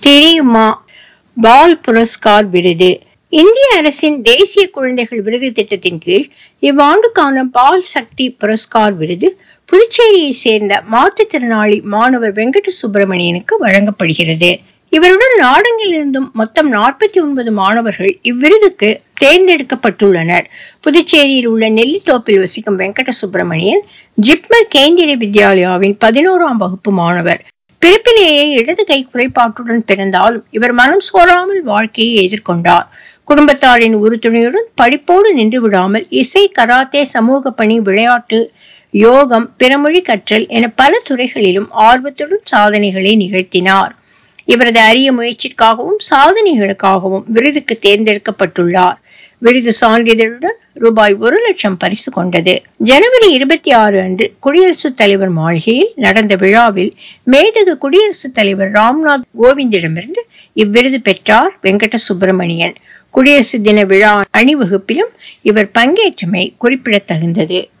தெரியுமா பால் புரஸ்கார் விருது இந்திய அரசின் தேசிய குழந்தைகள் விருது திட்டத்தின் கீழ் இவ்வாண்டுக்கான பால் சக்தி புரஸ்கார் விருது புதுச்சேரியை சேர்ந்த மாற்றுத்திறனாளி மாணவர் வெங்கட சுப்பிரமணியனுக்கு வழங்கப்படுகிறது இவருடன் நாடெங்கிலிருந்தும் மொத்தம் நாற்பத்தி ஒன்பது மாணவர்கள் இவ்விருதுக்கு தேர்ந்தெடுக்கப்பட்டுள்ளனர் புதுச்சேரியில் உள்ள நெல்லித்தோப்பில் வசிக்கும் வெங்கட சுப்பிரமணியன் ஜிப்மர் கேந்திரிய வித்யாலயாவின் பதினோராம் வகுப்பு மாணவர் பிறப்பிலேயே இடது கை குறைபாட்டுடன் பிறந்தாலும் இவர் மனம் சோராமல் வாழ்க்கையை எதிர்கொண்டார் குடும்பத்தாரின் உறுதுணையுடன் படிப்போடு நின்று விடாமல் இசை கராத்தே சமூக பணி விளையாட்டு யோகம் பிறமொழி கற்றல் என பல துறைகளிலும் ஆர்வத்துடன் சாதனைகளை நிகழ்த்தினார் இவரது அரிய முயற்சிக்காகவும் சாதனைகளுக்காகவும் விருதுக்கு தேர்ந்தெடுக்கப்பட்டுள்ளார் விருது சான்றிதழுடன் ரூபாய் ஒரு லட்சம் பரிசு கொண்டது ஜனவரி இருபத்தி ஆறு அன்று குடியரசுத் தலைவர் மாளிகையில் நடந்த விழாவில் மேதகு குடியரசுத் தலைவர் ராம்நாத் கோவிந்திடமிருந்து இவ்விருது பெற்றார் வெங்கட சுப்பிரமணியன் குடியரசு தின விழா அணிவகுப்பிலும் இவர் பங்கேற்றமை குறிப்பிடத்தகுந்தது